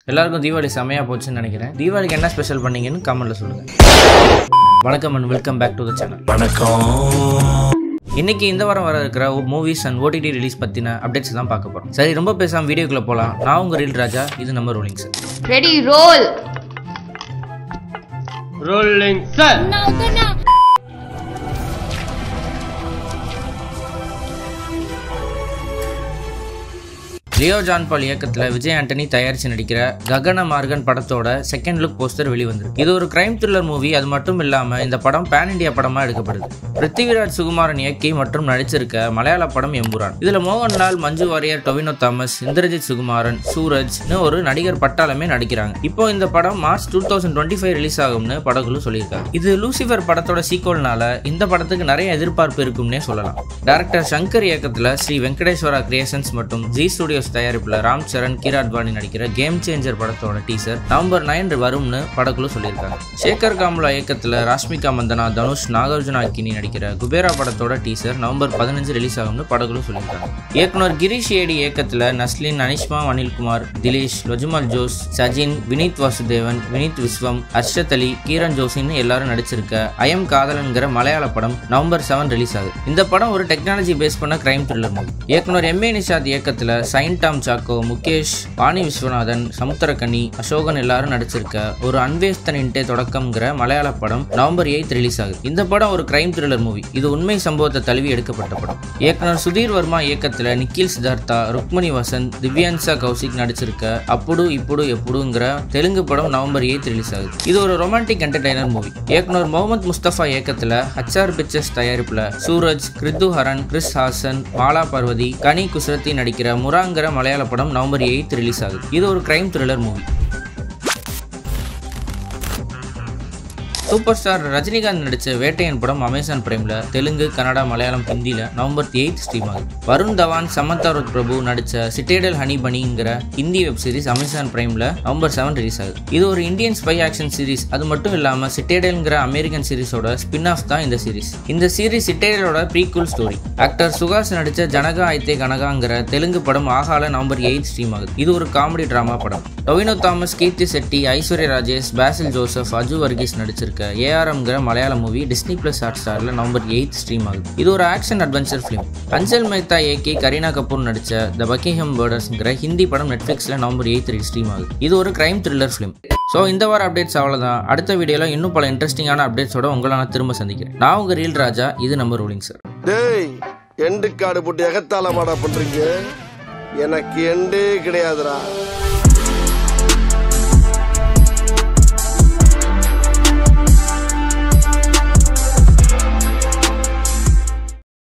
எல்லாருக்கும் தீபாவளி செமையா போச்சுன்னு நினைக்கிறேன் தீபாவளிக்கு என்ன ஸ்பெஷல் பண்ணீங்கன்னு கமெண்ட்ல சொல்லுங்க வணக்கம் and welcome back to the channel வணக்கம் இன்னைக்கு இந்த வாரம் வர இருக்கிற மூவிஸ் அண்ட் ஓடிடி ரிலீஸ் பத்தின அப்டேட்ஸ் தான் பார்க்க போறோம் சரி ரொம்ப பேசாம வீடியோக்குள்ள போலாம் நான் உங்க ரீல் ராஜா இது நம்ம rolling sir ready roll rolling sir Leo John Paul இயக்கத்தில் விஜய் ஆண்டனி தயாரித்து நடிக்கிற ககன மார்கன் படத்தோட செகண்ட் லுக் போஸ்டர் வெளிவந்திருக்கு இது ஒரு கிரைம் த்ரில்லர் மூவி அது மட்டும் இல்லாமல் இந்த படம் பேன் இண்டியா படமாக எடுக்கப்படுது பிருத்திவிராஜ் சுகுமாரன் இயக்கி மற்றும் நடிச்சிருக்க மலையாள படம் எம்புரான் இதில் மோகன்லால் மஞ்சு வாரியர் டொவினோ தாமஸ் இந்திரஜித் சுகுமாரன் சூரஜ்னு ஒரு நடிகர் பட்டாளமே நடிக்கிறாங்க இப்போ இந்த படம் March two thousand twenty five release ஆகும்னு படக்குழு சொல்லியிருக்காங்க இது லூசிஃபர் படத்தோட சீக்வல்னால இந்த படத்துக்கு நிறைய எதிர்பார்ப்பு இருக்கும்னே சொல்லலாம் டேரக்டர் சங்கர் இயக்கத்தில் ஸ்ரீ வெங்கடேஸ்வரா கிரியேஷன்ஸ் மற்றும் ஜி ஸ்டுடியோஸ் தயாரிப்பில் ராம் சரண் கீரா அத்வானி நடிக்கிற கேம் சேஞ்சர் படத்தோட டீசர் நவம்பர் நைன் வரும்னு படக்குழு சொல்லியிருக்காங்க சேகர் காம்லா இயக்கத்தில் ராஷ்மிகா மந்தனா தனுஷ் நாகார்ஜுன அக்கினி நடிக்கிற குபேரா படத்தோட டீசர் நவம்பர் பதினஞ்சு ரிலீஸ் ஆகும்னு படக்குழு சொல்லியிருக்காங்க இயக்குனர் கிரீஷ் ஏடி இயக்கத்தில் நஸ்லின் அனிஷ்மா அனில்குமார் திலீஷ் லொஜுமல் ஜோஸ் சஜின் வினீத் வாசுதேவன் வினீத் விஸ்வம் அர்ஷத் அலி கீரன் ஜோஷின்னு எல்லாரும் நடிச்சிருக்க ஐஎம் காதலன்கிற மலையாள படம் நவம்பர் செவன் ரிலீஸ் ஆகுது இந்த படம் ஒரு டெக்னாலஜி பேஸ் பண்ண கிரைம் த்ரில்லர் மூவி இயக்குனர் எம் ஏ நிஷாத் இயக்கத்தில் சைன் டாம் சாக்கோ முகேஷ் வாணி விஸ்வநாதன் சமுத்திரக்கனி அசோகன் எல்லாரும் நடிச்சிருக்க ஒரு அன்வேஸ்தன் இன்டே தொடக்கம்ங்கிற மலையாள படம் நவம்பர் எயித் ரிலீஸ் ஆகுது இந்த படம் ஒரு கிரைம் த்ரில்லர் மூவி இது உண்மை சம்பவத்தை தழுவி எடுக்கப்பட்ட படம் இயக்குனர் சுதீர் வர்மா இயக்கத்தில் நிக்கில் சித்தார்த்தா ருக்மணி வசந்த் திவ்யான்சா கௌசிக் நடிச்சிருக்க அப்புடு இப்புடு எப்புடுங்கிற தெலுங்கு படம் நவம்பர் எயித் ரிலீஸ் ஆகுது இது ஒரு ரொமான்டிக் என்டர்டைனர் மூவி இயக்குனர் முகமது முஸ்தபா இயக்கத்தில் ஹச்ஆர் பிக்சர்ஸ் தயாரிப்பில் சூரஜ் கிருத்து ஹரன் கிறிஸ் ஹாசன் மாலா பார்வதி கனி குசரத்தி நடிக்கிற முராங்கிற மலையாள படம் நவம்பர் எயித் ரிலீஸ் ஆகுது இது ஒரு crime thriller movie super star Rajinikanth நடிச்ச வேட்டையன் படம் அமேசான் பிரைம்ல தெலுங்கு கன்னடா மலையாளம் ஹிந்தில நவம்பர் எயிட் ஸ்ட்ரீம் ஆகுது வருண் தவான் சமந்தா ருத் பிரபு நடிச்ச சிட்டேடல் ஹனி பனிங்கிற ஹிந்தி வெப் சீரிஸ் அமேசான் பிரைம்ல நவம்பர் செவன் ரிலீஸ் ஆகுது இது ஒரு இந்தியன் ஸ்பை ஆக்ஷன் சீரிஸ் அது மட்டும் இல்லாம சிட்டேடல்ங்கிற அமெரிக்கன் சீரிஸோட ஸ்பின் ஆஃப் தான் இந்த சீரிஸ் இந்த சீரிஸ் சிட்டேடலோட ப்ரீகுல் ஸ்டோரி ஆக்டர் சுகாஸ் நடிச்ச ஜனகா ஐத்தே கனகாங்கிற தெலுங்கு படம் ஆகால நவம்பர் எயிட் ஸ்ட்ரீம் ஆகுது இது ஒரு காமெடி டிராமா படம் டொவினோ தாமஸ் கீர்த்தி செட்டி ஐஸ்வர்யா ராஜேஷ் பாசில் ஜோசப் அஜு வர்கீஸ் நடிச்சிருக்க ஏஆர்எம்ங்கிற மலையாள மூவி டிஸ்னி பிளஸ் ஹாட் ஸ்டார்ல நவம்பர் எயிட் ஸ்ட்ரீம் ஆகுது இது ஒரு ஆக்ஷன் அட்வென்ச்சர் ஃபிலிம் அஞ்சல் மேத்தா இயக்கி கரீனா கபூர் நடிச்ச த பக்கிங்ஹம் பேர்டர்ஸ்ங்கிற ஹிந்தி படம் நெட்ஃபிளிக்ஸ்ல நவம்பர் எயிட் ஸ்ட்ரீம் ஆகுது இது ஒரு கிரைம் த்ரில்லர் ஃபிலிம் ஸோ இந்த வார அப்டேட்ஸ் அவ்வளோதான் அடுத்த வீடியோவில் இன்னும் பல இன்ட்ரெஸ்டிங்கான அப்டேட்ஸோட உங்களை நான் திரும்ப சந்திக்கிறேன் நான் உங்கள் ரீல் ராஜா இது நம்ம ரூலிங் சார் டேய் எண்டு காடு போட்டு எகத்தால மாடா பண்றீங்க எனக்கு எண்டே கிடையாதுடா